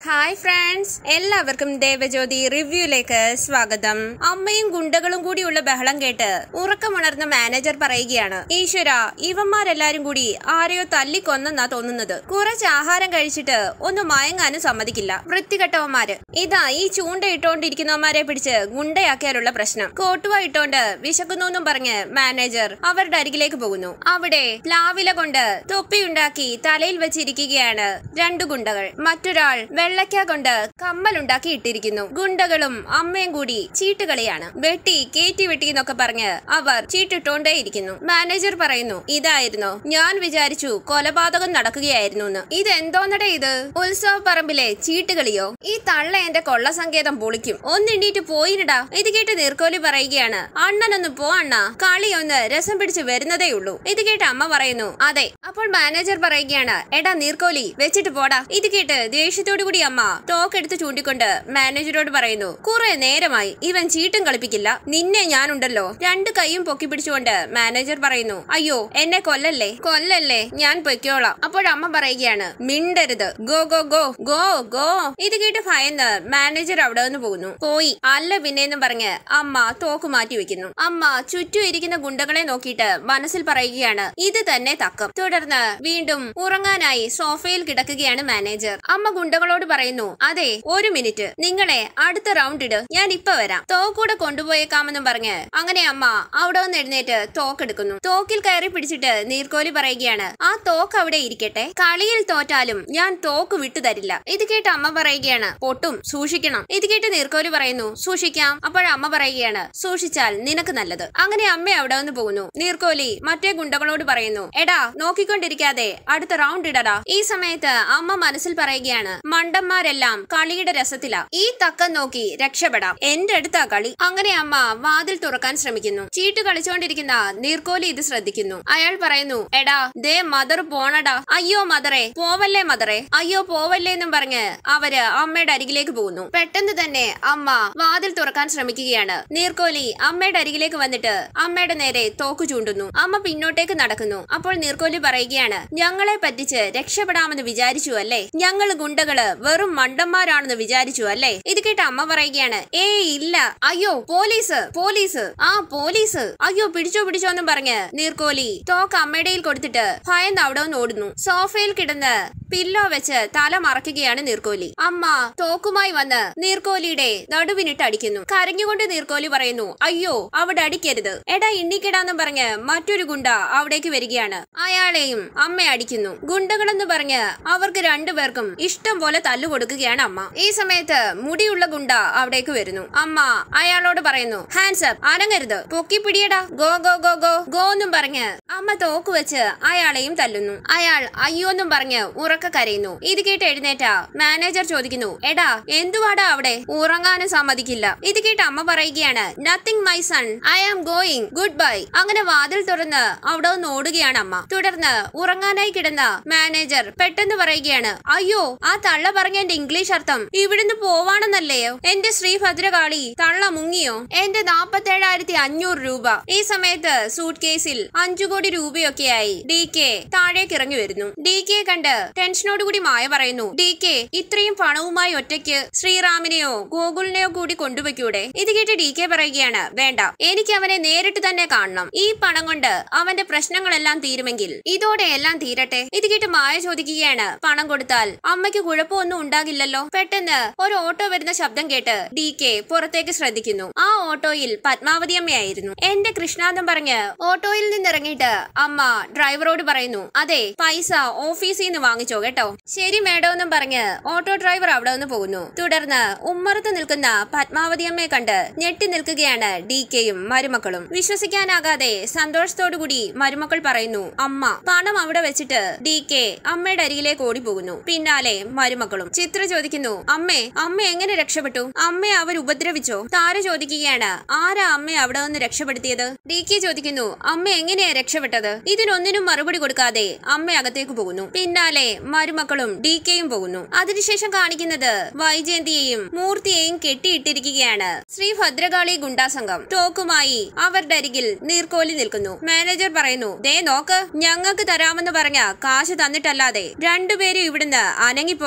hi friends എല്ലാവർക്കും ദേവജ്യോതി റിവ്യൂയിലേക്ക് സ്വാഗതം അമ്മയും ഗുണ്ടകളും കൂടിയുള്ള ബഹളം കേട്ട് ഉറക്കമുണർന്ന മാനേജർ പറയുകയാണ് ഈശ്വര ഇവന്മാരെല്ലാരും കൂടി ആരെയോ തല്ലിക്കൊന്നെന്നാ തോന്നുന്നത് കുറച്ച് ആഹാരം കഴിച്ചിട്ട് ഒന്ന് മയങ്ങാനും സമ്മതിക്കില്ല വൃത്തികെട്ടവന്മാര് ഇതാ ഈ ചൂണ്ട ഇട്ടോണ്ടിരിക്കുന്നവന്മാരെ പിടിച്ച് ഗുണ്ടയാക്കിയാലുള്ള പ്രശ്നം കോട്ടുവ ഇട്ടോണ്ട് വിശക്കുന്നു പറഞ്ഞ് മാനേജർ അവരുടെ അരികിലേക്ക് പോകുന്നു അവിടെ പ്ലാവില കൊണ്ട് തൊപ്പിയുണ്ടാക്കി തലയിൽ വെച്ചിരിക്കുകയാണ് രണ്ടു ഗുണ്ടകൾ മറ്റൊരാൾ വെള്ളയ്ക്ക കൊണ്ട് കമ്മലുണ്ടാക്കി ഇട്ടിരിക്കുന്നു ഗുണ്ടകളും അമ്മയും കൂടി ചീട്ടുകളിയാണ് വെട്ടി കേറ്റി വെട്ടി എന്നൊക്കെ പറഞ്ഞ് അവർ ചീട്ടിട്ടോണ്ടേയിരിക്കുന്നു മാനേജർ പറയുന്നു ഇതായിരുന്നു ഞാൻ വിചാരിച്ചു കൊലപാതകം നടക്കുകയായിരുന്നു എന്ന് ഇതെന്തോന്നടേ ഇത് ഉത്സവ പറമ്പിലെ ചീട്ടുകളിയോ ഈ തള്ള എന്റെ കൊള്ള സങ്കേതം പൊളിക്കും ഒന്നെണ്ണീറ്റ് പോയിനിടാ ഇത് കേട്ട് നീർക്കോലി പറയുകയാണ് അണ്ണനൊന്ന് പോ അണ്ണ കളി ഒന്ന് രസം പിടിച്ച് വരുന്നതേ ഉള്ളൂ ഇത് കേട്ട് അമ്മ പറയുന്നു അതെ അപ്പോൾ മാനേജർ പറയുകയാണ് എടാ നീർക്കോലി വെച്ചിട്ട് പോടാ ഇത് കേട്ട് ദേഷ്യത്തോടു കൂടി അമ്മ തോക്കെടുത്ത് ചൂണ്ടിക്കൊണ്ട് മാനേജരോട് പറയുന്നു കുറെ നേരമായി ഇവൻ ചീട്ടും കളിപ്പിക്കില്ല നിന്നെ ഞാനുണ്ടല്ലോ രണ്ട് കൈയും പൊക്കി പിടിച്ചുകൊണ്ട് മാനേജർ പറയുന്നു അയ്യോ എന്നെ കൊല്ലല്ലേ കൊല്ലല്ലേ ഞാൻ പൊയ്ക്കോളാം അപ്പോഴമ്മ പറയുകയാണ് മിണ്ടരുത് go go go go go ഇത് കേട്ട് ഭയന്ന് മാനേജർ അവിടെ നിന്ന് പോകുന്നു പോയി അല്ല പിന്നെന്നും പറഞ്ഞ് അമ്മ തോക്ക് മാറ്റി വെക്കുന്നു അമ്മ ചുറ്റും ഇരിക്കുന്ന ഗുണ്ടകളെ നോക്കിയിട്ട് മനസ്സിൽ പറയുകയാണ് ഇത് തന്നെ തക്കം തുടർന്ന് വീണ്ടും ഉറങ്ങാനായി സോഫയിൽ കിടക്കുകയാണ് മാനേജർ അമ്മ ഗുണ്ടകളോട് പറയുന്നു അതെ ഒരു മിനിറ്റ് നിങ്ങളെ അടുത്ത റൗണ്ട് ഇട് ഞാൻ ഇപ്പൊ വരാം തോക്കൂടെ കൊണ്ടുപോയേക്കാമെന്നും പറഞ്ഞ് അങ്ങനെ അമ്മ അവിടെ നിന്ന് എഴുന്നേറ്റ് തോക്കെടുക്കുന്നു തോക്കിൽ കയറി പിടിച്ചിട്ട് നീർക്കോലി പറയുകയാണ് ആ തോക്ക് അവിടെ ഇരിക്കട്ടെ കളിയിൽ തോറ്റാലും ഞാൻ തോക്ക് വിട്ടു തരില്ല ഇത് കേട്ട് അമ്മ പറയുകയാണ് പൊട്ടും സൂക്ഷിക്കണം ഇത് കേട്ട് നീർക്കോലി പറയുന്നു സൂക്ഷിക്കാം അപ്പോഴമ്മ പറയുകയാണ് സൂക്ഷിച്ചാൽ നിനക്ക് നല്ലത് അങ്ങനെ അമ്മ അവിടെ നിന്ന് പോകുന്നു നീർക്കോലി മറ്റേ ഗുണ്ടകളോട് പറയുന്നു എടാ നോക്കിക്കൊണ്ടിരിക്കാതെ അടുത്ത റൗണ്ട് ഇടടാ ഈ സമയത്ത് അമ്മ മനസ്സിൽ പറയുകയാണ് മണ്ടന്മാരെല്ലാം കളിയുടെ രസത്തിലാ ഈ തക്കം നോക്കി രക്ഷപ്പെടാം എന്റെ അടുത്താ കളി അങ്ങനെ അമ്മ വാതിൽ തുറക്കാൻ ശ്രമിക്കുന്നു ചീട്ട് കളിച്ചുകൊണ്ടിരിക്കുന്ന നീർക്കോലി ഇത് ശ്രദ്ധിക്കുന്നു അയാൾ പറയുന്നു എടാ ദേ മദർ പോണടാ അയ്യോ മദറെ പോവല്ലേ മദറെ അയ്യോ പോവല്ലേ എന്നും പറഞ്ഞ് അവര് അമ്മയുടെ അരികിലേക്ക് പോകുന്നു പെട്ടെന്ന് തന്നെ അമ്മ വാതിൽ തുറക്കാൻ ശ്രമിക്കുകയാണ് നീർക്കോലി അമ്മയുടെ അരികിലേക്ക് വന്നിട്ട് അമ്മയുടെ നേരെ തോക്ക് ചൂണ്ടുന്നു അമ്മ പിന്നോട്ടേക്ക് നടക്കുന്നു അപ്പോൾ നീർക്കോലി പറയുകയാണ് ഞങ്ങളെ പറ്റിച്ച് രക്ഷപ്പെടാമെന്ന് വിചാരിച്ചു അല്ലേ ഞങ്ങൾ ഗുണ്ടകള് വെറും മണ്ടന്മാരാണെന്ന് വിചാരിച്ചു അല്ലേ ഇത് കേട്ട് അമ്മ പറയുകയാണ് ഏയ് ഇല്ല അയ്യോ പോലീസ് പോലീസ് ആ പോലീസ് അയ്യോ പിടിച്ചോ പിടിച്ചോ എന്നും പറഞ്ഞ് നീർക്കോലി തോക്ക് അമ്മയുടെ കൊടുത്തിട്ട് ഭയന്ന് അവിടെ നിന്ന് ഓടുന്നു സോഫയിൽ കിടന്ന് പില്ലോ വെച്ച് തല മറക്കുകയാണ് നീർക്കോലി അമ്മ തോക്കുമായി വന്ന് നീർക്കോലിയുടെ നടുവിനിട്ട് അടിക്കുന്നു കരഞ്ഞുകൊണ്ട് നീർക്കോലി പറയുന്നു അയ്യോ അവിടെ അടിക്കരുത് എടാ ഇണ്ണിക്കിടാന്നും പറഞ്ഞ് മറ്റൊരു ഗുണ്ട അവിടേക്ക് വരികയാണ് അയാളെയും അമ്മ അടിക്കുന്നു ഗുണ്ടകളെന്ന് പറഞ്ഞ് അവർക്ക് രണ്ടുപേർക്കും ഇഷ്ടം പോലെ തല്ലു കൊടുക്കുകയാണ് അമ്മ ഈ സമയത്ത് മുടിയുള്ള ഗുണ്ട അവിടേക്ക് വരുന്നു അമ്മ അയാളോട് പറയുന്നു ഹാൻഡ്സ് അപ്പ് അനങ്ങരുത് പൊക്കി പിടിയടാ go go go go go എന്നും പറഞ്ഞ് അമ്മ തോക്ക് വെച്ച് അയാളെയും തല്ലുന്നു അയാൾ അയ്യോ എന്നും പറഞ്ഞ് ഉറക്ക കരയുന്നു ഇത് കേട്ട് എഴുന്നേറ്റ മാനേജർ ചോദിക്കുന്നു എടാ എന്തുവാടാ അവിടെ ഉറങ്ങാനും സമ്മതിക്കില്ല ഇത് കേട്ട് അമ്മ പറയുകയാണ് nothing my son I am going goodbye അങ്ങനെ വാതിൽ തുറന്ന് അവിടെ നിന്ന് ഓടുകയാണ് അമ്മ തുടർന്ന് ഉറങ്ങാനായി കിടന്ന മാനേജർ പെട്ടെന്ന് പറയുകയാണ് അയ്യോ ആ തള്ള പറഞ്ഞ എന്റെ ഇംഗ്ലീഷ് അർത്ഥം ഇവിടുന്ന് പോവാണെന്നല്ലയോ എന്റെ ശ്രീ ഭദ്രകാളി തള്ള മുങ്ങിയോ എന്റെ നാപ്പത്തേഴായിരത്തി അഞ്ഞൂറ് രൂപ ഈ സമയത്ത് സൂട്ട് കേസിൽ അഞ്ചു കോടി രൂപയൊക്കെയായി ഡി കെ താഴേക്ക് ഇറങ്ങി വരുന്നു ഡി കെ കണ്ട് ടെൻഷനോടുകൂടി മായ പറയുന്നു ഡി കെ ഇത്രയും പണവുമായി ഒറ്റയ്ക്ക് ശ്രീറാമിനെയോ ഗോകുലിനെയോ കൂടി കൊണ്ടുവയ്ക്കൂടെ ഇത് കേട്ട് ഡി കെ പറയുകയാണ് വേണ്ട എനിക്ക് അവനെ നേരിട്ട് തന്നെ കാണണം ഈ പണം കൊണ്ട് അവന്റെ പ്രശ്നങ്ങളെല്ലാം തീരുമെങ്കിൽ ഇതോടെ എല്ലാം തീരട്ടെ ഇത് കേട്ട് മായ ചോദിക്കുകയാണ് പണം കൊടുത്താൽ അമ്മയ്ക്ക് കുഴപ്പമൊന്നും ഉണ്ടാകില്ലല്ലോ പെട്ടെന്ന് ഒരു ഓട്ടോ വരുന്ന ശബ്ദം കേട്ട് ഡി കെ പുറത്തേക്ക് ശ്രദ്ധിക്കുന്നു ആ ഓട്ടോയിൽ പത്മാവതി അമ്മയായിരുന്നു എന്റെ കൃഷ്ണാന്തം പറഞ്ഞ് ഓട്ടോയിൽ നിന്നിറങ്ങിയിട്ട് അമ്മ ഡ്രൈവറോട് പറയുന്നു അതെ പൈസ ഓഫീസിൽ നിന്ന് വാങ്ങിച്ചോ കേട്ടോ ശരി മേഡം എന്നും പറഞ്ഞ് ഓട്ടോ ഡ്രൈവർ അവിടെ നിന്ന് പോകുന്നു തുടർന്ന് ഉമ്മറത്ത് നിൽക്കുന്ന പത്മാവതി അമ്മയെ കണ്ട് ഞെട്ടി നിൽക്കുകയാണ് ഡി കെയും മരുമക്കളും വിശ്വസിക്കാനാകാതെ സന്തോഷത്തോടു കൂടി മരുമക്കൾ പറയുന്നു അമ്മ പണം അവിടെ വെച്ചിട്ട് ഡി കെ അമ്മയുടെ അരികിലേക്ക് ഓടിപ്പോകുന്നു പിന്നാലെ മരുമക്കളും ചിത്ര ചോദിക്കുന്നു അമ്മേ അമ്മ എങ്ങനെ രക്ഷപ്പെട്ടു അമ്മയെ അവർ ഉപദ്രവിച്ചോ താര ചോദിക്കുകയാണ് ആരാ അമ്മയെ അവിടെ നിന്ന് രക്ഷപ്പെടുത്തിയത് ഡി കെ ചോദിക്കുന്നു അമ്മ എങ്ങനെയാ രക്ഷപ്പെട്ടത് ഇതിനൊന്നിനും മറുപടി കൊടുക്കാതെ അമ്മ അകത്തേക്ക് പോകുന്നു പിന്നാലെ മരുമക്കളും ഡി കെയും പോകുന്നു അതിനുശേഷം കാണിക്കുന്നത് വൈജയന്തിയെയും മൂർത്തിയെയും കെട്ടിയിട്ടിരിക്കുകയാണ് ശ്രീ ഭദ്രകാളി ഗുണ്ടാസംഘം തോക്കുമായി അവരുടെ അരികിൽ നീർക്കോലി നിൽക്കുന്നു മാനേജർ പറയുന്നു ദേ നോക്ക് ഞങ്ങൾക്ക് തരാമെന്ന് പറഞ്ഞ കാശ് തന്നിട്ടല്ലാതെ രണ്ടുപേരും ഇവിടുന്ന് അനങ്ങിപ്പോകരുത്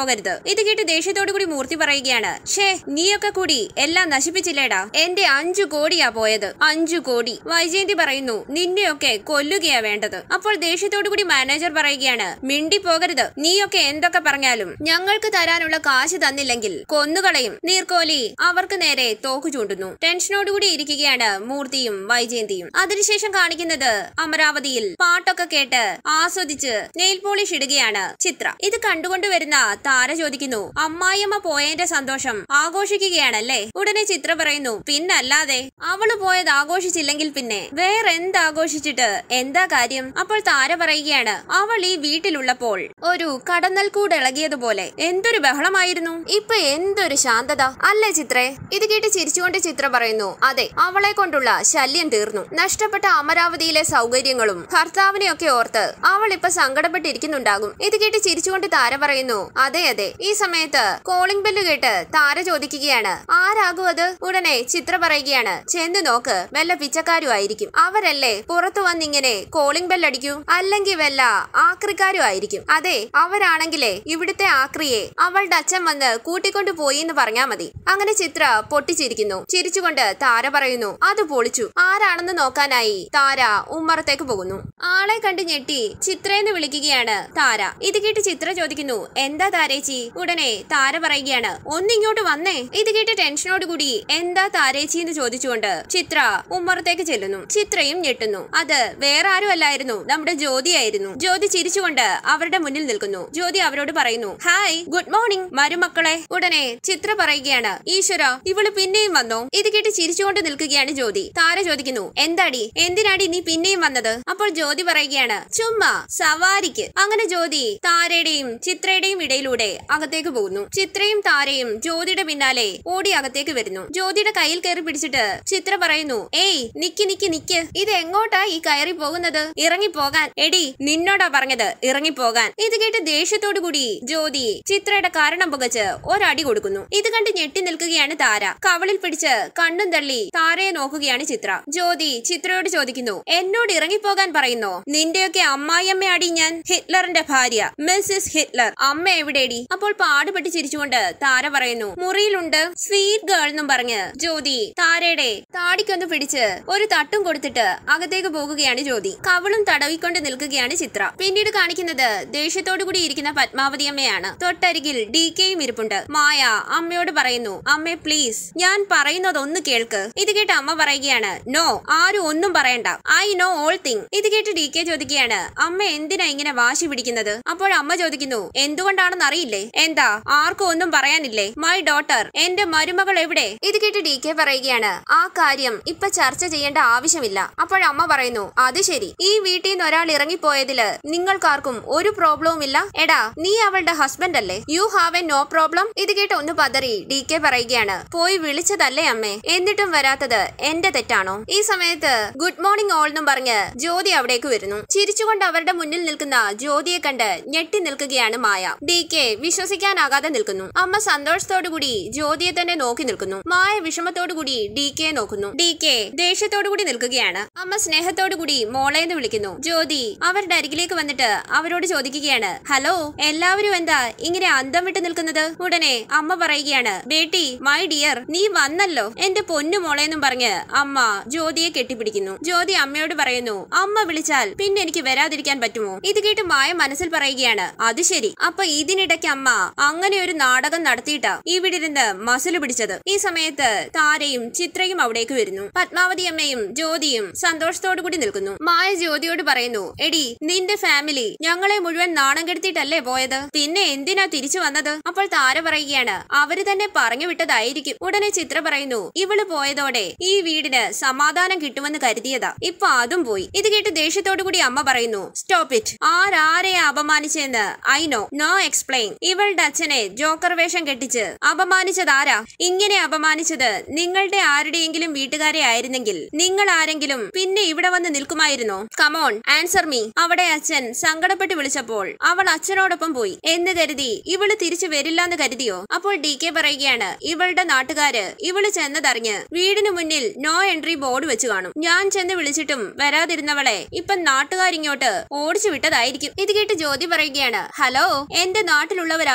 ഇത് കേട്ട് ദേഷ്യത്തോടു കൂടി മൂർത്തി പറയുകയാണ് ഷേ നീയൊക്കെ കൂടി എല്ലാം നശിപ്പിച്ചില്ലേടാ എന്റെ അഞ്ചു കോടിയാ പോയത് അഞ്ചു കോടി വൈജയന്തി പറയുന്നു നിന്നെയൊക്കെ കൊല്ലുകയാ വേണ്ടത് അപ്പോൾ ദേഷ്യത്തോടു കൂടി മാനേജർ പറയുകയാണ് മിണ്ടി പോകരുത് നീയൊക്കെ എന്തൊക്കെ പറഞ്ഞാലും ഞങ്ങൾക്ക് തരാനുള്ള കാശ് തന്നില്ലെങ്കിൽ കൊന്നുകളയും നീർക്കോലി അവർക്ക് നേരെ തോക്കു ചൂണ്ടുന്നു ടെൻഷനോടുകൂടി ഇരിക്കുകയാണ് മൂർത്തിയും വൈജയന്തിയും അതിനുശേഷം കാണിക്കുന്നത് അമരാവതിയിൽ പാട്ടൊക്കെ കേട്ട് ആസ്വദിച്ച് നെയിൽ പോളിഷ് ഇടുകയാണ് ചിത്ര ഇത് കണ്ടുകൊണ്ട് വരുന്ന താര ചോദിക്കുന്നു അമ്മായിയമ്മ പോയതിന്റെ സന്തോഷം ആഘോഷിക്കുകയാണല്ലേ ഉടനെ ചിത്ര പറയുന്നു പിന്നല്ലാതെ അവള് പോയത് ആഘോഷിച്ചില്ലെങ്കിൽ പിന്നെ വേറെ എന്ത് ആഘോഷിച്ചിട്ട് എന്താ കാര്യം അപ്പോൾ താര പറയുകയാണ് അവൾ ഈ വീട്ടിലുള്ളപ്പോൾ ഒരു കടന്നൽ കൂട് ഇളകിയതുപോലെ എന്തൊരു ബഹളമായിരുന്നു ഇപ്പൊ എന്തൊരു ശാന്തത അല്ലേ ചിത്രേ ഇത് കേട്ട് ചിരിച്ചുകൊണ്ട് ചിത്ര പറയുന്നു അതെ അവളെ കൊണ്ടുള്ള ശല്യം തീർന്നു നഷ്ടപ്പെട്ട അമരാവതിയിലെ സൗകര്യങ്ങളും ഭർത്താവിനെയൊക്കെ ഓർത്ത് അവൾ ഇപ്പൊ സങ്കടപ്പെട്ടിരിക്കുന്നുണ്ടാകും ഇത് കേട്ട് ചിരിച്ചുകൊണ്ട് താര പറയുന്നു അതെ അതെ ഈ സമയത്ത് കോളിംഗ് ബെല്ല് കേട്ട് താര ചോദിക്കുകയാണ് ആരാകും അത് ഉടനെ ചിത്ര പറയുകയാണ് ചെന്ന് നോക്ക് വല്ല പിച്ചക്കാരും ആയിരിക്കും അവരല്ലേ പുറത്തു വന്നിങ്ങനെ കോളിംഗ് ബെൽ അടിക്കൂ അല്ലെങ്കിൽ വല്ല ആക്രിക്കാരും ആയിരിക്കും അതെ അവരാണെങ്കിലേ ഇവിടുത്തെ ആക്രിയെ അവളുടെ അച്ഛൻ വന്ന് കൂട്ടിക്കൊണ്ടു പോയി എന്ന് പറഞ്ഞാ മതി അങ്ങനെ ചിത്ര പൊട്ടിച്ചിരിക്കുന്നു ചിരിച്ചുകൊണ്ട് താര പറയുന്നു അത് പൊളിച്ചു ആരാണെന്ന് നോക്കാനായി താര ഉമ്മറത്തേക്ക് പോകുന്നു ആളെ കണ്ട് ഞെട്ടി ചിത്രയെന്ന് വിളിക്കുകയാണ് താര ഇത് കേട്ട് ചിത്ര ചോദിക്കുന്നു എന്താ താരേച്ചി ഉടനെ താര പറയുകയാണ് ഒന്നിങ്ങോട്ട് വന്നേ ഇത് കേട്ട് ടെൻഷനോടുകൂടി എന്താ താരേച്ചി എന്ന് ചോദിച്ചുകൊണ്ട് ചിത്ര ഉമ്മറത്തേക്ക് ചെല്ലുന്നു ചിത്രയും ഞെട്ടുന്നു അത് വേറെ ആരും അല്ലായിരുന്നു നമ്മുടെ ജ്യോതിയായിരുന്നു ജ്യോതി ചിരിച്ചുകൊണ്ട് അവരുടെ മുന്നിൽ നിൽക്കുന്നു ജ്യോതി അവരോട് പറയുന്നു ഹായ് ഗുഡ് മോർണിംഗ് മരുമക്കളെ ഉടനെ ചിത്ര പറയുകയാണ് ഈശ്വര ഇവള് പിന്നെയും വന്നോ ഇത് കേട്ട് ചിരിച്ചുകൊണ്ട് നിൽക്കുകയാണ് ജ്യോതി താര ചോദിക്കുന്നു എന്താടി എന്തിനാടി നീ പിന്നെയും വന്നത് അപ്പോൾ ജ്യോതി പറയുകയാണ് ചുമ്മാ സവാരിക്ക് അങ്ങനെ ജ്യോതി താരയുടെയും ചിത്രയുടെയും ഇടയിലൂടെ അകത്തേക്ക് പോകുന്നു ചിത്രയും താരയും ജ്യോതിയുടെ പിന്നാലെ ഓടി അകത്തേക്ക് വരുന്നു ജ്യോതിയുടെ കയ്യിൽ കയറി പിടിച്ചിട്ട് ചിത്ര പറയുന്നു ഏയ് നിക്ക് നിക്ക് നിക്ക് ഇത് എങ്ങോട്ടാ ഈ കയറി പോകുന്നത് ഇറങ്ങിപ്പോകാൻ എടി നിന്നോടാ പറഞ്ഞത് ഇറങ്ങിപ്പോകാൻ ഇത് കേട്ട് ദേഷ്യത്തോടു കൂടി ജ്യോതി ചിത്രയുടെ കാരണം പുകച്ച് ഒരടി കൊടുക്കുന്നു ഇത് കണ്ട് ഞെട്ടി നിൽക്കുകയാണ് താര കവളിൽ പിടിച്ച് കണ്ണും തള്ളി താരയെ നോക്കുകയാണ് ചിത്ര ജ്യോതി ചിത്രയോട് ചോദിക്കുന്നു എന്നോട് ഇറങ്ങിപ്പോകാൻ പറയുന്നോ നിന്റെയൊക്കെ അമ്മായിയമ്മയാടി ഞാൻ ഹിറ്റ്ലറിന്റെ ഭാര്യ മിസ്സിസ് ഹിറ്റ്ലർ അമ്മ എവിടെടി അപ്പോൾ പാടുപെട്ട് ചിരിച്ചുകൊണ്ട് താര പറയുന്നു മുറിയിലുണ്ട് സ്വീറ്റ് ഗേൾ എന്നും പറഞ്ഞ് ജ്യോതി താരയുടെ താടിക്കൊന്ന് പിടിച്ച് ഒരു തട്ടും കൊടുത്തിട്ട് അകത്തേക്ക് പോകുകയാണ് ജ്യോതി കവളും തടവിക്കൊണ്ട് നിൽക്കുകയാണ് ചിത്ര പിന്നീട് കാണിക്കുന്നത് ദേഷ്യത്തോടു കൂടി ഇരിക്കുന്ന പത്മാവതി അമ്മയാണ് തൊട്ടരികിൽ ഡി കെയും ഇരിപ്പുണ്ട് മായ അമ്മയോട് പറയുന്നു അമ്മേ പ്ലീസ് ഞാൻ പറയുന്നതൊന്ന് കേൾക്ക് ഇത് കേട്ട് അമ്മ പറയുകയാണ് നോ ആരും ഒന്നും പറയണ്ട ഐ നോ ഓൾ തിങ് ഇത് കേട്ട് ഡി കെ ചോദിക്കുകയാണ് അമ്മ എന്തിനാ ഇങ്ങനെ വാശി പിടിക്കുന്നത് അപ്പോൾ അമ്മ ചോദിക്കുന്നു എന്തുകൊണ്ടാണെന്ന് അറിയില്ലേ എന്താ ആർക്കും ഒന്നും പറയാനില്ലേ മൈ ഡോട്ടർ എന്റെ മരുമകൾ എവിടെ ഇത് കേട്ട് ഡി കെ പറയുകയാണ് ആ കാര്യം ഇപ്പൊ ചർച്ച ചെയ്യേണ്ട ആവശ്യമില്ല അപ്പോൾ അമ്മ പറയുന്നു അത് ശരി ഈ വീട്ടിൽ നിന്ന് ഒരാൾ ഇറങ്ങിപ്പോയതില് നിങ്ങൾക്കാർക്കും ഒരു പ്രോബ്ലവും ഇല്ല എടാ നീ അവളുടെ ഹസ്ബൻഡ് അല്ലേ you have a no problem ഇത് കേട്ട് ഒന്ന് പതറി ഡി കെ പറയുകയാണ് പോയി വിളിച്ചതല്ലേ അമ്മേ എന്നിട്ടും വരാത്തത് എന്റെ തെറ്റാണോ ഈ സമയത്ത് ഗുഡ് മോർണിംഗ് ഓൾ എന്നും പറഞ്ഞ് ജ്യോതി അവിടേക്ക് വരുന്നു ചിരിച്ചുകൊണ്ട് അവരുടെ മുന്നിൽ നിൽക്കുന്ന ജ്യോതിയെ കണ്ട് ഞെട്ടി നിൽക്കുകയാണ് മായ ഡി കെ വിശ്വസിക്കാനാകാതെ നിൽക്കുന്നു അമ്മ സന്തോഷത്തോടു കൂടി ജ്യോതിയെ തന്നെ നോക്കി നിൽക്കുന്നു മായ വിഷമത്തോടു കൂടി ഡി കെ നോക്കുന്നു ഡി കെ ദേഷ്യത്തോടു കൂടി നിൽക്കുകയാണ് അമ്മ സ്നേഹത്തോടു കൂടി മോളെ എന്ന് വിളിക്കുന്നു ജ്യോതി അവരുടെ അരികിലേക്ക് വന്നിട്ട് അവരോട് ചോദിക്കുകയാണ് ഹലോ എല്ലാവരും എന്താ ഇങ്ങനെ അന്തം വിട്ട് നിൽക്കുന്നത് ഉടനെ അമ്മ പറയുകയാണ് ബേട്ടി മൈ ഡിയർ നീ വന്നല്ലോ എന്റെ പൊന്നു മോളെ എന്നും പറഞ്ഞ് അമ്മ ജ്യോതിയെ കെട്ടിപ്പിടിക്കുന്നു ജ്യോതി അമ്മയോട് പറയുന്നു അമ്മ വിളിച്ചാൽ പിന്നെ എനിക്ക് വരാതിരിക്കാൻ പറ്റുമോ ഇത് കേട്ട് മായ മനസ്സിൽ പറയുകയാണ് അത് ശരി അപ്പൊ ഇതിനിടയ്ക്ക് അമ്മ അങ്ങനെ ഒരു നാടകം നടത്തിയിട്ടാ ഇവിടെ ഇരുന്ന് മസിൽ പിടിച്ചത് ഈ സമയത്ത് താരയും ചിത്രയും അവിടേക്ക് വരുന്നു പത്മാവതി അമ്മയും ജ്യോതിയും സന്തോഷത്തോടു കൂടി നിൽക്കുന്നു മായ ജ്യോതിയോട് പറയുന്നു എടി നിന്റെ ഫാമിലി ഞങ്ങളെ മുഴുവൻ നാണം കെടുത്തിട്ടല്ലേ പോയത് പിന്നെ എന്തിനാ തിരിച്ചു വന്നത് അപ്പോൾ താര പറയുകയാണ് അവര് തന്നെ പറഞ്ഞു വിട്ടതായിരിക്കും ഉടനെ ചിത്ര പറയുന്നു ഇവള് പോയതോടെ ഈ വീടിന് സമാധാനം കിട്ടുമെന്ന് കരുതിയതാ ഇപ്പൊ അതും പോയി ഇത് കേട്ട് ദേഷ്യത്തോടു കൂടി അമ്മ പറയുന്നു സ്റ്റോപ്പ് ഇറ്റ് ആരാരെ അപമാനിച്ചെന്ന് ഐ നോ നോ എക്സ്പ്ലെയിൻ ഇവളുടെ അച്ഛനെ ജോക്കർ വേഷം കെട്ടിച്ച് അപമാനിച്ചതാരാ ഇങ്ങനെ അപമാനിച്ചത് നിങ്ങളുടെ ആരുടെയെങ്കിലും വീട്ടുകാരെ ആയിരുന്നെങ്കിൽ നിങ്ങൾ ആരെങ്കിലും പിന്നെ ഇവിടെ വന്ന് നിൽക്കുമായിരുന്നോ കമോൺ ആൻസർ മീ അവിടെ അച്ഛൻ സങ്കടപ്പെട്ട് വിളിച്ചപ്പോൾ അവൾ അച്ഛനോടൊപ്പം പോയി എന്ന് കരുതി ഇവള് തിരിച്ചു വരില്ല എന്ന് കരുതിയോ അപ്പോൾ ഡി കെ പറയുകയാണ് ഇവളുടെ നാട്ടുകാര് ഇവള് ചെന്നതറിഞ്ഞ് വീടിനു മുന്നിൽ നോ എൻട്രി ബോർഡ് വെച്ച് കാണും ഞാൻ ചെന്ന് വിളിച്ചിട്ടും വരാതിരുന്നവളെ ഇപ്പൊ നാട്ടുകാരിങ്ങോട്ട് ഓടിച്ചു വിട്ടതായിരിക്കും ഇത് കേട്ട് ജ്യോതി പറയുകയാണ് ഹലോ എന്റെ നാട്ടിലുള്ളവർ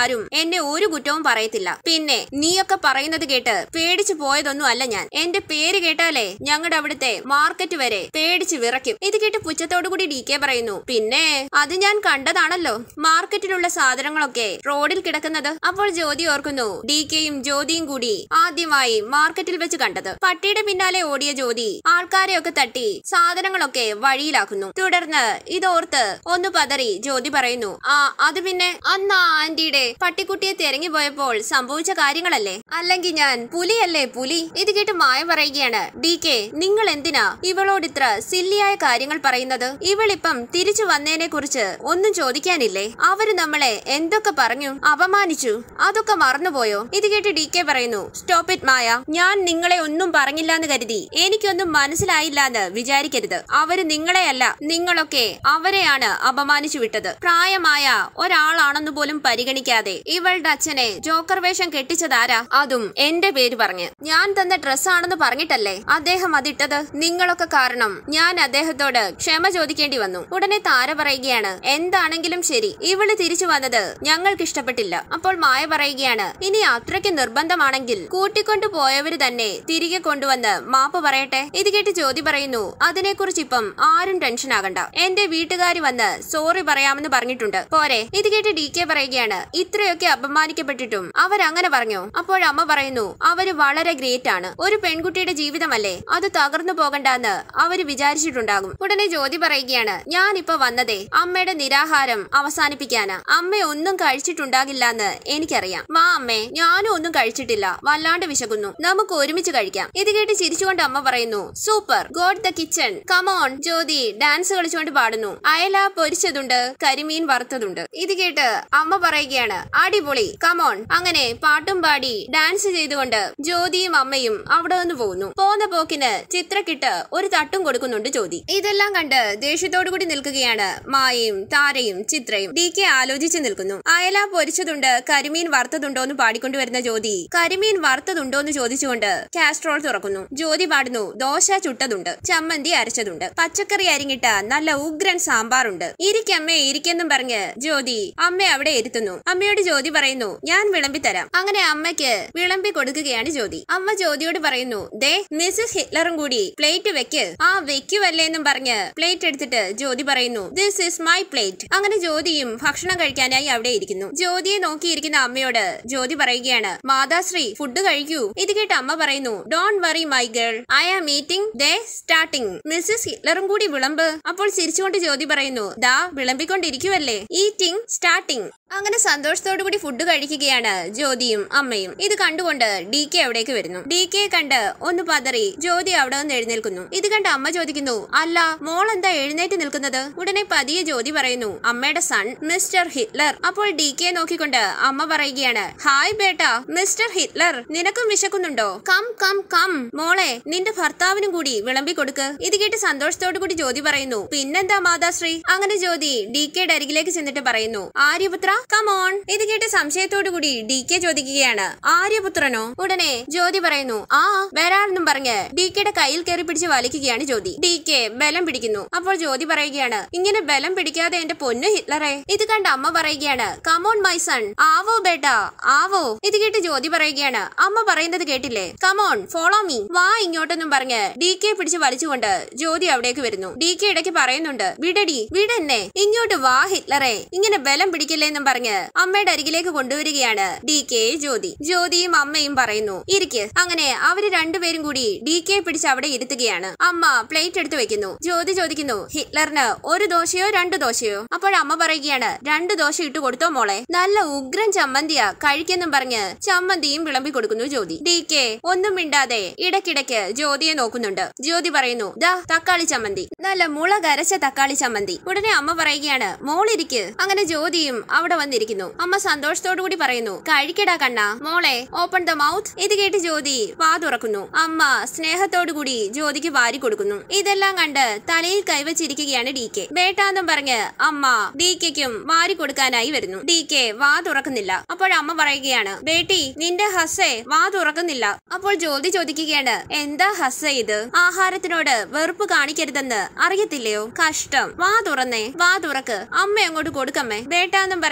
ആരും എന്നെ ഒരു കുറ്റവും പറയത്തില്ല പിന്നെ നീയൊക്കെ പറയുന്നത് കേട്ട് പേടിച്ചു പോയതൊന്നും അല്ല ഞാൻ എന്റെ പേര് കേട്ടാലേ ഞങ്ങളുടെ അവിടുത്തെ മാർക്കറ്റ് വരെ പേടിച്ച് വിറയ്ക്കും ഇത് കേട്ട് പുച്ഛത്തോടു കൂടി ഡി കെ പറയുന്നു പിന്നെ അത് ഞാൻ കണ്ടതാണല്ലോ മാർക്കറ്റിലുള്ള സാധനങ്ങളൊക്കെ റോഡിൽ കിടക്കുന്നത് അപ്പോൾ ജ്യോതി ഓർക്കുന്നു ഡി കെയും ജ്യോതിയും കൂടി ആദ്യമായി മാർക്കറ്റിൽ വെച്ച് കണ്ടത് പട്ടിയുടെ പിന്നാലെ ഓടിയ ജ്യോതി ആൾക്കാരെയൊക്കെ തട്ടി സാധനങ്ങളൊക്കെ വഴിയിലാക്കുന്നു തുടർന്ന് ഇതോർത്ത് ഒന്ന് പതറി ജ്യോതി പറയുന്നു ആ അത് പിന്നെ അന്ന് ആ ആന്റിയുടെ പട്ടിക്കുട്ടിയെ തിരഞ്ഞു പോയപ്പോൾ സംഭവിച്ച കാര്യങ്ങളല്ലേ അല്ലെങ്കിൽ ഞാൻ പുലിയല്ലേ പുലി ഇത് കേട്ട് മായ പറയുകയാണ് ഡി കെ നിങ്ങൾ എന്തിനാ ഇവളോട് ഇത്ര സില്ലിയായ കാര്യങ്ങൾ പറയുന്നത് ഇവളിപ്പം തിരിച്ചു വന്നതിനെ കുറിച്ച് ഒന്നും ചോദിക്കാനില്ലേ അവര് നമ്മളെ എന്തൊക്കെ പറഞ്ഞു അപമാനിച്ചു അതൊക്കെ മറന്നുപോയോ ഇത് കേട്ട് ഡി കെ പറയുന്നു സ്റ്റോപ്പ് ഇറ്റ് മായ ഞാൻ നിങ്ങളെ ഒന്നും പറഞ്ഞില്ലാന്ന് കരുതി എനിക്കൊന്നും മനസ്സിലായില്ലാന്ന് വിചാരിക്കരുത് അവര് നിങ്ങളെയല്ല നിങ്ങളൊക്കെ അവരെയാണ് അപമാനിച്ചു വിട്ടത് പ്രായമായ ഒരാളാണെന്ന് പോലും പരിഗണിക്കാതെ ഇവളുടെ അച്ഛനെ ജോക്കർ വേഷം കെട്ടിച്ചതാരാ അതും എന്റെ പേര് പറഞ്ഞ് ഞാൻ തന്ന ഡ്രസ്സാണെന്ന് പറഞ്ഞിട്ടല്ലേ അദ്ദേഹം അതിട്ടത് നിങ്ങളൊക്കെ കാരണം ഞാൻ അദ്ദേഹത്തോട് ക്ഷമ ചോദിക്കേണ്ടി വന്നു ഉടനെ താര പറയുകയാണ് എന്താണെങ്കിലും ശരി ഇവള് തിരിച്ചു വന്നത് ഞങ്ങൾക്ക് ഇഷ്ടപ്പെട്ടില്ല അപ്പോൾ മായ പറയുകയാണ് ഇനി അത്രയ്ക്ക് നിർബന്ധമാണെങ്കിൽ കൂട്ടിക്കൊണ്ടു പോയവര് തന്നെ തിരികെ കൊണ്ടുവന്ന് മാപ്പ് പറയട്ടെ ഇത് കേട്ട് ജ്യോതി പറയുന്നു അതിനെക്കുറിച്ച് ഇപ്പം ആരും ടെൻഷൻ ആകണ്ട എന്റെ വീട്ടുകാർ വന്ന് സോറി പറയാമെന്ന് പറഞ്ഞിട്ടുണ്ട് പോരെ ഇത് കേട്ട് ഡി കെ പറയുകയാണ് ഇത്രയൊക്കെ അപമാനിക്കപ്പെട്ടിട്ടും അവരങ്ങനെ പറഞ്ഞു അപ്പോഴമ്മ പറയുന്നു അവര് വളരെ ഗ്രേറ്റ് ആണ് ഒരു പെൺകുട്ടിയുടെ ജീവിതമല്ലേ അത് തകർന്നു പോകണ്ടെന്ന് അവര് വിചാരിച്ചിട്ടുണ്ടാകും ഉടനെ ജ്യോതി പറയുകയാണ് ഞാൻ ഇപ്പൊ വന്നതേ അമ്മയുടെ നിരാഹാരം അവസാനിപ്പിക്കാനാ അമ്മ ഒന്നും കഴിച്ചിട്ടുണ്ടാകില്ല എന്ന് എനിക്കറിയാം വാ അമ്മേ ഞാനും ഒന്നും കഴിച്ചിട്ടില്ല വല്ലാണ്ട് വിശക്കുന്നു നമുക്ക് ഒരുമിച്ച് കഴിക്കാം ഇത് കേട്ട് ചിരിച്ചുകൊണ്ട് അമ്മ പറയുന്നു super god the kitchen come on Jyoti dance കളിച്ചുകൊണ്ട് പാടുന്നു അയല പൊരിച്ചതുണ്ട് കരിമീൻ വറുത്തതുണ്ട് ഇത് കേട്ട് അമ്മ പറയുകയാണ് അടിപൊളി കമോൺ അങ്ങനെ പാട്ടും പാടി ഡാൻസ് ചെയ്തുകൊണ്ട് ജ്യോതിയും അമ്മയും അവിടെ നിന്ന് പോകുന്നു പോന്ന പോക്കിന് ചിത്രക്കിട്ട് ഒരു തട്ടും കൊടുക്കുന്നുണ്ട് ജ്യോതി ഇതെല്ലാം കണ്ട് ദേഷ്യത്തോടു കൂടി നിൽക്കുകയാണ് മായയും താരയും ചിത്രയും ഡി കെ ആലോചിച്ച് നിൽക്കുന്നു അയല പൊരിച്ചതുണ്ട് കരിമീൻ വറുത്തതുണ്ടോ എന്ന് പാടിക്കൊണ്ടുവരുന്ന ജ്യോതി കരിമീൻ വറുത്തതുണ്ടോ എന്ന് ചോദിച്ചുകൊണ്ട് കാസ്ട്രോൾ തുറക്കുന്നു ജ്യോതി പാടുന്നു ദോശ ചുട്ടതുണ്ട് ചമ്മന്തി അരച്ചതുണ്ട് പച്ചക്കറി അരിങ്ങിട്ട നല്ല ഉഗ്രൻ സാമ്പാറുണ്ട് ഇരിക്കമ്മേ ഇരിക്കെന്നും പറഞ്ഞ് ജ്യോതി അമ്മ അവിടെ ഇരുത്തുന്നു അമ്മയോട് ജ്യോതി പറയുന്നു ഞാൻ വിളമ്പി തരാം അങ്ങനെ അമ്മയ്ക്ക് വിളമ്പി കൊടുക്കുകയാണ് ജ്യോതി അമ്മ ജ്യോതിയോട് പറയുന്നു ദേ മിസ്സസ് ഹിറ്റ്ലറും കൂടി പ്ലേറ്റ് വെക്ക് ആ വെക്കുവല്ലേ എന്നും പറഞ്ഞ് പ്ലേറ്റ് എടുത്തിട്ട് ജ്യോതി പറയുന്നു ദിസ് ഇസ് മൈ പ്ലേറ്റ് അങ്ങനെ ജ്യോതിയും ഭക്ഷണം കഴിക്കാനായി അവിടെ ഇരിക്കുന്നു ജ്യോതിയെ നോക്കിയിരിക്കുന്ന അമ്മയോട് ജ്യോതി പറയുകയാണ് മാതാശ്രീ ഫുഡ് കഴിക്കൂ ഇത് കേട്ട് അമ്മ പറയുന്നു don't worry my girl I am meeting ദേ സ്റ്റാർട്ടിംഗ് മിസ്സസ് ഹിറ്റ്ലറും കൂടി വിളമ്പ് അപ്പോൾ ചിരിച്ചുകൊണ്ട് ജ്യോതി പറയുന്നു ദാ വിളമ്പിക്കൊണ്ടിരിക്കുവല്ലേ ഈറ്റിംഗ് സ്റ്റാർട്ടിംഗ് അങ്ങനെ സന്തോഷത്തോടു കൂടി ഫുഡ് കഴിക്കുകയാണ് ജ്യോതിയും അമ്മയും ഇത് കണ്ടുകൊണ്ട് ഡി കെ അവിടേക്ക് വരുന്നു ഡി കെ കണ്ട് ഒന്ന് പതറി ജ്യോതി അവിടെ നിന്ന് എഴുന്നേൽക്കുന്നു ഇത് കണ്ട് അമ്മ ചോദിക്കുന്നു അല്ല മോൾ എന്താ എഴുന്നേറ്റ് നിൽക്കുന്നത് ഉടനെ പതിയെ ജ്യോതി പറയുന്നു അമ്മയുടെ സൺ മിസ്റ്റർ ഹിറ്റ്ലർ അപ്പോൾ ഡി കെ നോക്കിക്കൊണ്ട് അമ്മ പറയുകയാണ് ഹായ് ബേട്ട മിസ്റ്റർ ഹിറ്റ്ലർ നിനക്കും വിശക്കുന്നുണ്ടോ കം കം കം മോളെ നിന്റെ ഭർത്താവിനും കൂടി വിളമ്പി കൊടുക്ക് ഇത് കേട്ട് സന്തോഷത്തോടു കൂടി ജ്യോതി പറയുന്നു പിന്നെന്താ മാതാശ്രീ അങ്ങനെ ജ്യോതി ഡി കെയുടെ അരികിലേക്ക് ചെന്നിട്ട് പറയുന്നു ആര്യപുത്ര കമോൺ ഇത് കേട്ട് സംശയത്തോടു കൂടി ഡി കെ ചോദിക്കുകയാണ് ആര്യപുത്രനോ ഉടനെ ജ്യോതി പറയുന്നു ആ വരാണെന്നും പറഞ്ഞ് ഡി കെയുടെ കയ്യിൽ കയറി പിടിച്ച് വലിക്കുകയാണ് ജ്യോതി ഡി കെ ബലം പിടിക്കുന്നു അപ്പോൾ ജ്യോതി പറയുകയാണ് ഇങ്ങനെ ബലം പിടിക്കാതെ എന്റെ പൊന്നു ഹിറ്റ്ലറെ ഇത് കണ്ട് അമ്മ പറയുകയാണ് കമോൺ മൈ സൺ ആവോ ബേട്ടാ ആവോ ഇത് കേട്ട് ജ്യോതി പറയുകയാണ് അമ്മ പറയുന്നത് കേട്ടില്ലേ കമോൺ ഫോളോ മീ വാ ഇങ്ങോട്ടെന്നും പറഞ്ഞ് ഡി കെ പിടിച്ച് വലിച്ചുകൊണ്ട് ജ്യോതി അവിടേക്ക് വരുന്നു ഡി കെ ഇടയ്ക്ക് പറയുന്നുണ്ട് വിടടി വിടെന്നെ ഇങ്ങോട്ട് വാ ഹിറ്റ്ലറെ ഇങ്ങനെ ബലം പിടിക്കില്ലേ എന്നും പറഞ്ഞ് അമ്മയുടെ അരികിലേക്ക് കൊണ്ടുവരികയാണ് ഡി കെ ജ്യോതി ജ്യോതിയും അമ്മയും പറയുന്നു ഇരിക്ക് അങ്ങനെ അവര് രണ്ടുപേരും കൂടി ഡി കെ പിടിച്ച് അവിടെ ഇരുത്തുകയാണ് അമ്മ പ്ലേറ്റ് എടുത്ത് വെക്കുന്നു ജ്യോതി ചോദിക്കുന്നു ഹിറ്റ്ലറിന് ഒരു ദോശയോ രണ്ട് ദോശയോ അപ്പോൾ അമ്മ പറയുകയാണ് രണ്ട് ദോശ ഇട്ട് കൊടുത്തോ മോളെ നല്ല ഉഗ്രൻ ചമ്മന്തിയാ കഴിക്കെന്നും പറഞ്ഞ് ചമ്മന്തിയും വിളമ്പി കൊടുക്കുന്നു ജ്യോതി ഡി കെ ഒന്നും മിണ്ടാതെ ഇടയ്ക്കിടയ്ക്ക് ജ്യോതിയെ നോക്കുന്നുണ്ട് ജ്യോതി പറയുന്നു ദാ തക്കാളി ചമ്മന്തി നല്ല മുളകരച്ച തക്കാളി ചമ്മന്തി ഉടനെ അമ്മ പറയുകയാണ് മോളിരിക്ക് അങ്ങനെ ജ്യോതിയും അവിടെ വന്നിരിക്കുന്നു അമ്മ സന്തോഷത്തോടു കൂടി പറയുന്നു കഴിക്കടാ കണ്ണ മോളെ ഓപ്പൺ ദ മൗത്ത് ഇത് കേട്ട് ജ്യോതി വാ തുറക്കുന്നു അമ്മ സ്നേഹത്തോടു കൂടി ജ്യോതിക്ക് വാരി കൊടുക്കുന്നു ഇതെല്ലാം കണ്ട് തലയിൽ കൈവച്ചിരിക്കുകയാണ് ഡി കെ ബേട്ടാന്നും പറഞ്ഞ് അമ്മ ഡി കെക്കും വാരി കൊടുക്കാനായി വരുന്നു ഡി കെ വാ തുറക്കുന്നില്ല അപ്പോൾ അമ്മ പറയുകയാണ് ബേട്ടി നിന്റെ ഹസ്സേ വാ തുറക്കുന്നില്ല അപ്പോൾ ജ്യോതി ചോദിക്കുകയാണ് എന്താ ഹസ്സ ഇത് ആഹാരത്തിനോട് വെറുപ്പ് കാണിക്കരുതെന്ന് അറിയത്തില്ലയോ കഷ്ടം വാ തുറന്നേ വാ തുറക്ക് അമ്മ അങ്ങോട്ട് കൊടുക്കമ്മേ ബേട്ടാന്നും പറഞ്ഞ്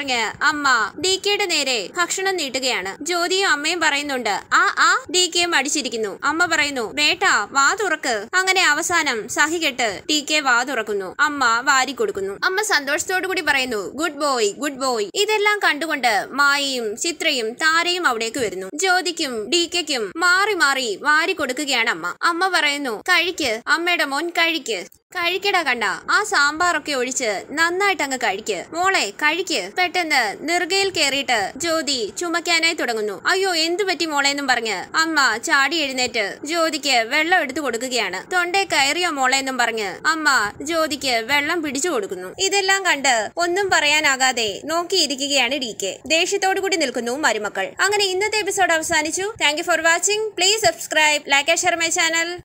പറഞ്ഞ് അമ്മ ഡി കെയുടെ നേരെ ഭക്ഷണം നീട്ടുകയാണ് ജ്യോതിയും അമ്മയും പറയുന്നുണ്ട് ആ ആ ഡി കെ മടിച്ചിരിക്കുന്നു അമ്മ പറയുന്നു ബേട്ടാ വാ തുറക്ക് അങ്ങനെ അവസാനം സഹികെട്ട് ടി കെ വാ തുറക്കുന്നു അമ്മ വാരി കൊടുക്കുന്നു അമ്മ സന്തോഷത്തോടു കൂടി പറയുന്നു ഗുഡ് ബോയ് ഗുഡ് ബോയ് ഇതെല്ലാം കണ്ടുകൊണ്ട് മായയും ചിത്രയും താരയും അവിടേക്ക് വരുന്നു ജ്യോതിക്കും ഡി കെക്കും മാറി മാറി വാരി കൊടുക്കുകയാണ് അമ്മ അമ്മ പറയുന്നു കഴിക്ക് അമ്മയുടെ മോൻ കഴിക്ക് കഴിക്കടാ കണ്ട ആ സാമ്പാറൊക്കെ ഒഴിച്ച് നന്നായിട്ട് അങ്ങ് കഴിക്ക് മോളെ കഴിക്ക് പെട്ടെന്ന് നെറുകയിൽ കയറിയിട്ട് ജ്യോതി ചുമക്കാനായി തുടങ്ങുന്നു അയ്യോ എന്തു പറ്റി മോളെ എന്നും പറഞ്ഞ് അമ്മ ചാടി എഴുന്നേറ്റ് ജ്യോതിക്ക് വെള്ളം എടുത്തു കൊടുക്കുകയാണ് തൊണ്ടേ കയറിയോ മോളെ എന്നും പറഞ്ഞ് അമ്മ ജ്യോതിക്ക് വെള്ളം പിടിച്ചു കൊടുക്കുന്നു ഇതെല്ലാം കണ്ട് ഒന്നും പറയാനാകാതെ നോക്കിയിരിക്കുകയാണ് ഡി കെ ദേഷ്യത്തോടു കൂടി നിൽക്കുന്നു മരുമക്കൾ അങ്ങനെ ഇന്നത്തെ എപ്പിസോഡ് അവസാനിച്ചു thank you for watching please subscribe like share my channel